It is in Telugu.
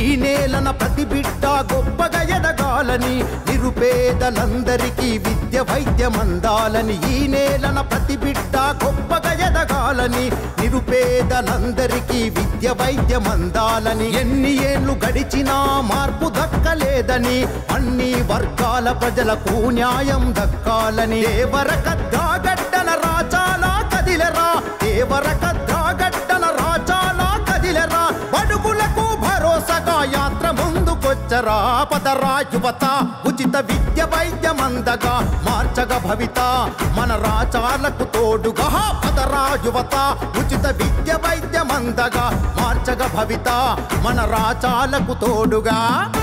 ఈ నేలన ప్రతి బిడ్డ గొప్పగా ఎదగాలని నిరుపేదలందరికీ విద్య వైద్యం అందాలని ఈ నేలన ప్రతి బిడ్డ గొప్పగా ఎదగాలని నిరుపేదలందరికీ విద్య వైద్యం అందాలని ఎన్ని ఏళ్ళు గడిచినా మార్పు దక్కలేదని అన్ని వర్గాల ప్రజలకు న్యాయం దక్కాలని దేవరకద్దాగడ్డన రాచాలా కదిలరా దేవరకద్దాగడ్డన రాచాలా కదిలరా బడుగులకు భరోసాగా యాత్ర ముందుకొచ్చరా పదరా యువత ఉచిత విద్య వైద్యమందగా మార్చగ భవిత మన రాచాలకు తోడుగా పదరా యువత ఉచిత విద్య వైద్యమందగా మార్చగ భవిత మన రాచాలకు తోడుగా